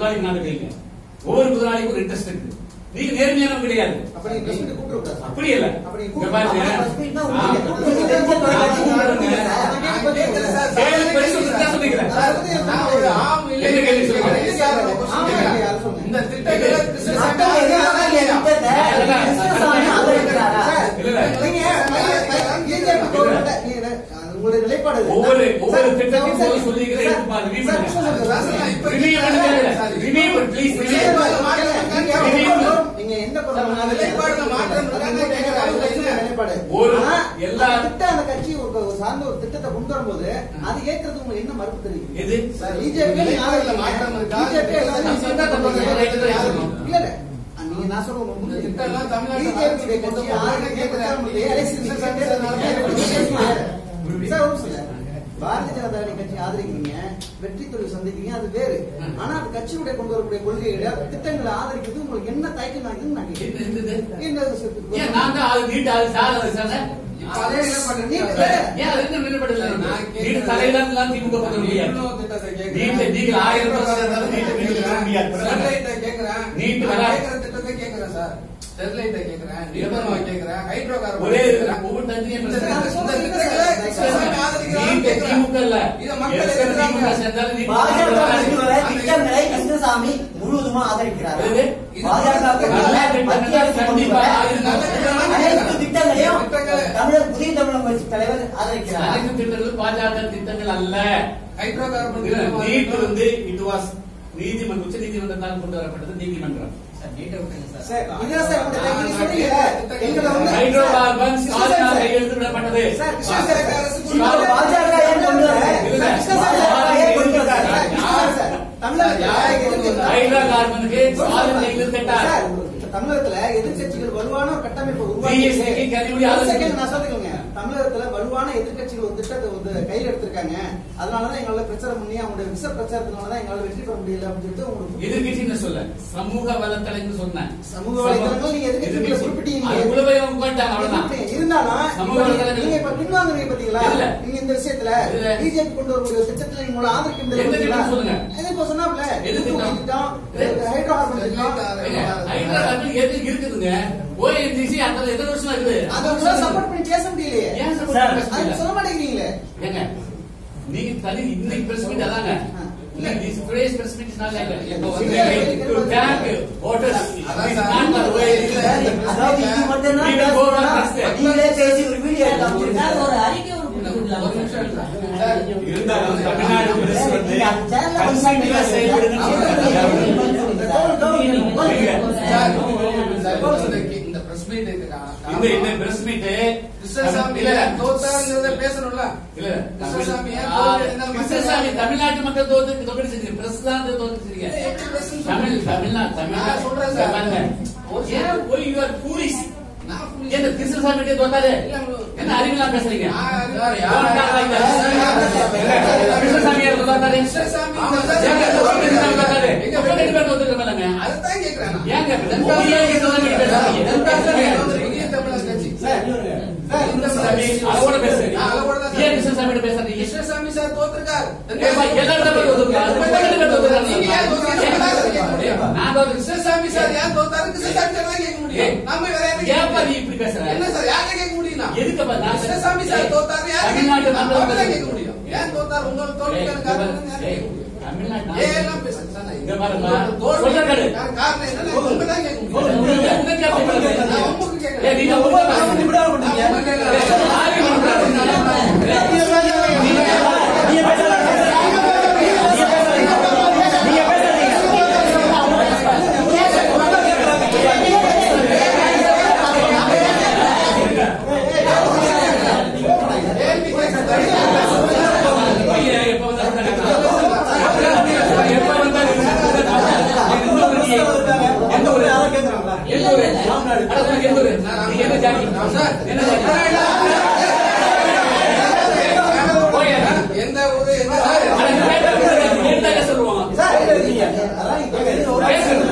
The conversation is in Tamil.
முதலாளி நாடு கைங்க ஒவ்வொரு முதலாளிக்கும் ஒரு இன்ட்ரெஸ்ட் இருக்கு நீங்க நேர்மையானவங்க கிடையாது அப்ப நீங்க press meet கூப்பிட்டு விட்டாரு. அப்படி இல்ல அப்படி இங்க பாருங்க press meet னா நான் உங்களுக்கு உங்களுக்கு தெரிஞ்ச தொலைக்காட்சி கூப்பிடுறேங்க. நான் கேட்கல சார். கேள்வி பரிசு வித்தியாசம் இருக்கிறேன் சார், வந்து நான் ஒரு ஆம் இல்லை என்ன கேள்வி சொல்லுங்க? இல்லை சார், ஒரு question ஆமா, கேட்கிறேன். இல்லையா, அதை சொல்லுங்க. இந்த திட்டங்களை கிருஷ்ணசாமி மக்கள் எதிரான திட்டத்தை கிருஷ்ணசாமி ஆதரிக்கிறாரா சார், இல்ல, இல்ல. நீங்க BJP government நீங்க உங்களுடைய நிலைப்பாடு இது. ஒவ்வொரு சார், ஒவ்வொரு சார், திட்டத்தையும் சார், போய் சொல்லிக்கிறேன் சார், எடுத்து பாருங்க, review சார், பண்ணுங்க. சார், சார், சார், இப்ப Review பண்ணுங்க. Review, please, review. நீங்க நீங்க எந்த பக்கம் அந்த நிலைப்பாடுல மாற்றம் இருக்கான்னு கேட்கிறேன். அதுல என்ன? நிலைப்பாடு ஒரு ஆனா, எல்லா- அந்த திட்டம் அந்த கட்சி ஒரு ஒரு சார்ந்த ஒரு திட்டத்தை கொண்டு வரும்போது அது ஏற்கிறது உங்களுக்கு என்ன மறுப்பு தெரியும் எது பிஜேபி நிலைப்பாடுல மாற்றம் இருக்கா? நான் சொன்னா தப்பு இல்லை. ரைட்டு தான் சொல்லணும். இல்ல இல்ல நீங்க நான் சொல்ற உங்களுக்கு இந்த புரியுது. திட்டம் எல்லாம் தமிழ்நாட்டுல பிஜேபி அரசு கொண்டு கட்சி போகணும்னு ஆளுநர் கேட்கிறேன். கேட்கிறாங்க. எலெக்ஷன் நிற்கிறாங்க. சார், ஒரு நிமிஷம். பாரதிய ஜனதா கட்சி ஆதரிக்கிறீங்க வெற்றி தோல்வி சந்திக்கிறீங்க அது வேறு ஆனா அது கட்சியுடைய கொண்டு வரக்கூடிய கொள்கைகளை திட்டங்களை ஆதரிக்கிறது உங்களுக்கு என்ன தயக்கம் ஆகுதுன்னு நான் என்ன கேட்கிறேன். இருந்தது என்ன அது சரி? ஏன் நான் தான் அது நீட்டு அது சார் அது சார் இப்ப அதே நிலைப்பாடு நீங்க இருக்கா? வேற. ஏன் அது என்ன நிலைப்படல நான் நீட்டு கேட்கிறேன். தலையில எல்லாம் திமுக பண்ண முடியாது இன்னொரு திட்டத்தை கேட்கிறேன். நீட்டு நீங்கள் ஆயிரம் ரூபாய் இருந்தாலும் நீட்டு நீட்டு பண்ண முடியாது ஸ்டெர்லைட்டை கேட்கிறேன். நீட்டு நான் வராது. கேட்கிற திட்டத்தை கேட்கிறேன் சார். ஸ்டெர்லைட்டை கேட்கிறேன். நிர்மலாவை கேட்கிறேன். ஹைட்ரோ கார்பன் ஒரே கேட்கிறேன். ஒவ்வொரு தனியும் இந்த பிரச்சனை. இந்த திட்டங்களை கிருஷ்ணசாமி ஆதரிக்கிறான்னு நீட்டு கேட்கிறேன். திமுக இல்ல இதை மக்கள் எத்தனை எதிர்க்கிறாங்க. திமுக சேர்ந்தாலும் நீட்டு பாஜக வராது. கொண்டு வர திட்டங்களை கிருஷ்ணசாமி முழுவதுமா ஆதரிக்கிறாரா எது? பாஜக கொண்டு வர நல்ல திட்டங்கள் மத்திய அரசு கொண்டு கண்டிப்பா வர அது நல்ல திட்டங்கள் அனைத்து திட்டங்களையும் திட்டங்களை தமிழர் புதிய தமிழக கட்சி தலைவர் ஆதரிக்கிறாரா அனைத்து திட்டங்கள் பாஜக திட்டங்கள் அல்ல ஹைட்ரோ கார்பன் இதுல திட்டம் நீட் வந்து இட் வாஸ் நீதிமன்றம் உச்ச நீதிமன்றத்தால் கொண்டு வரப்பட்டது நீதிமன்றம் சார், இதான் சார் இந்த நீங்க சொன்னீங்கல்ல, எங்களை வந்து- ஹைட்ரோ கார்பன் சார், ஸ்டாலினால் சார், கையெழுத்து விடப்பட்டது சார், கிருஷ்ணசாமி அரசு கொண்டு இப்ப வர- பாஜக ஏன் கொண்டு வர இல்ல. பாஜக ஏன் கொண்டு வர சார், கிருஷ்ணசாமி சார், தமிழகத்துல எதிர்க்கட்சி- ஹைட்ரோ கார்பனுக்கு ஸ்டாலின் கையெழுத்து கேட்டார் சார், இப்ப தமிழகத்துல எதிர்க்கட்சிகள் வலுவான ஒரு கட்டமைப்பு DSK க்கு கனிமொழி ஒரு ஆதரவு. second நான் சொல்லிக்கோங்க தமிழகத்துல வலுவான எதிர்க்கட்சிகள் ஒரு திட்டத்தை வந்து கையில் எடுத்திருக்காங்க அதனாலதான் எங்களால பிரச்சாரம் பண்ணி அவங்களுடைய விச பிரச்சாரத்தினாலதான் எங்களால வெற்றி பெற முடியல அப்படின்னு சொல்லிட்டு உங்களுக்கு எதிர்கட்சின்னு சொல்ல சமூக வலைத்தளங்கள் சொன்னேன் சமூக வலைதளங்கள் நீங்க எதிர்க்கட்சிகளை குறிப்பிட்டீங்க. அதுக்குள்ள போய் அவங்க உட்காந்துட்டாங்க அவ்வளவுதான் இருந்தாலும் சமூக இப்ப வலைதளங்கள் நீங்க இப்ப பின்வாங்குறீங்க பாத்தீங்களா இல்ல. நீங்க இந்த விஷயத்துல இல்ல. பிஜேபி கொண்டு வரக்கூடிய திட்டத்துல நீங்க உங்களை ஆதரிக்கின்ற எந்த திட்டம் சொல்லுங்க? இது இப்ப சொன்னாப்ல எது திட்டம்? திட்டம் ஹைட்ரோ கார்பன் திட்டம் ஹைட்ரோ கார்பன் எது இருக்குதுங்க ஓஎன்ஜிசி அந்த எத்தனை வருஷம் இருக்குது அதை உங்களால சப்போர்ட் பண்ணி பேச முடியலையே ஏன் support சார், பண்ண அது முடியல? சொல்ல மாட்டேங்கிறீங்களே ஏங்க நீங்க தனி இன்னைக்கு பிரஸ் மீட் அதாங்க இல்ல this press press meet is not like இப்போ வந்து டு டேங்க் வாட்டர்ஸ் அதான் is sir. Not the way அதாவது இது மட்டும்தான் நீங்க go on பேசணும்னா, first. நீங்களே பேசி ஒரு வீடியோ எடுத்து சார், அமைச்சிருக்காரு. ஒரு அறிக்கை ஒரு கொடுத்துருக்கலாம். ஒரு நிமிஷம் இருங்க. சார், இருந்தாலும் தமிழ்நாடு பிரஸ் வந்து நீங்க அந்த சேனல்ல வந்து கன்சென்ட்ல செயல்படுங்கன்னு சார், சார், இந்த- இந்த press meet இதுக்கா? இந்த இந்த பிரஸ் மீட் கிருஷ்ணசாமி இல்ல ஏன் தோத்தாருங்கிறத பேசணும்ல இல்ல கிருஷ்ணசாமி ஏன் ஆ, தோல்வி கிருஷ்ணசாமி தமிழ்நாட்டு மக்கள் தோத்து தோக்கடிச்சிருக்கீங்க பிரஸ் தான் தோக்கடிச்சிருக்கீங்க எப்படி press ன்னு தமிழ் சொல்றீங்க? தமிழ்நாடு நான் தமிழ்நாடு சொல்றேன் சார். பாருங்க. ஏன் போய் யூ ஆர் ஃபூலிஷ் நான் foolish. என்ன கிருஷ்ணசாமி கிட்டே தோத்தாரு இல்ல, என்ன அறிவிலாம் பேசுறீங்க நான் சார், Don't யார் talk like that. யார் கிருஷ்ணசாமி யார் தோத்தாரு கிருஷ்ணசாமி ஆமா, சார், ஏங்க கிருஷ்ணசாமி தோத்தாரு எங்க எங்க ரெண்டு பேர் தோத்துருக்கோம்லங்க அதைத்தான் கேட்கிறேன் நான். ஏங்க தென்காசியில கிருஷ்ணசாமி கிட்ட பேசுறீங்க தென்காசியில வந்து புதிய தமிழர் கட்சி. கிருஷ்ணசாமி அதோட பேசுறீங்க நான் அதோட தான் ஏன் கிருஷ்ணசாமி கிட்ட பேசுறீங்க கிருஷ்ணசாமி சார் தோத்திருக்கார் ஏப்பா, எல்லாரும் தான் தோத்துருக்காங்க. ரெண்டு பேர் தோத்துருக்காங்க. நீங்க ஏன் தோத்துருக்கீங்க? நான் கேட்க முடியும். நான் தோத்து கிருஷ்ணசாமி சார் ஏன் தோத்தாரு கிருஷ்ணசாமி சார் தான் கேட்க முடியும் நாம வேற யாரையும் கேட்க ஏப்பா நீ முடியாது. இப்படி பேசுற என்ன சார் யார்கிட்ட கேட்க முடியும் நான்? எதுக்குப்பா நான் கிருஷ்ணசாமி சார் தோத்தாரு யார் தமிழ்நாட்டு நாம மக்கள் தான் கேட்க முடியும் ஏன் தோத்தாரு உங்களோட தோல்விக்கான காரணம் யார் கேட்க முடியும் தமிழ்நாட்டு ஏன் எல்லாம் பேசுங்க சார் நான் இங்க பாருங்க. உங்களோட சொல்லுங்க. தோல்விக்கான காரணம் என்னன்னு உங்க தான் கேட்க முடியும் உங்களுக்கு உங்களுக்கு கேட்க முடியாது. நான் உங்களுக்கு கேட்கல. ஏய், நீங்க உங்களுக்கு நான் பேசுங்க. உங்களுக்கு நான் உங்களுக்கு கேட்கல. ஏய், ஆரி பண்றாரு. கேள்வி கேட்கல. பையன் எப்ப வந்தாலும் எப்ப வந்தாலும் எந்த ஊரு நீ? எந்த ஊரு? எந்த ஊரு? அட, உனக்கு எந்த ஊரு? நீ என்ன ஜாதி? என்ன ஜாதி? போய் எந்த ஊரு எந்த சார் அட, நீ கேட்டா நீ கேட்டா சொல்லுவாங்க சார், அதான் நீங்க கேட்கறது ஒரு பேசுறது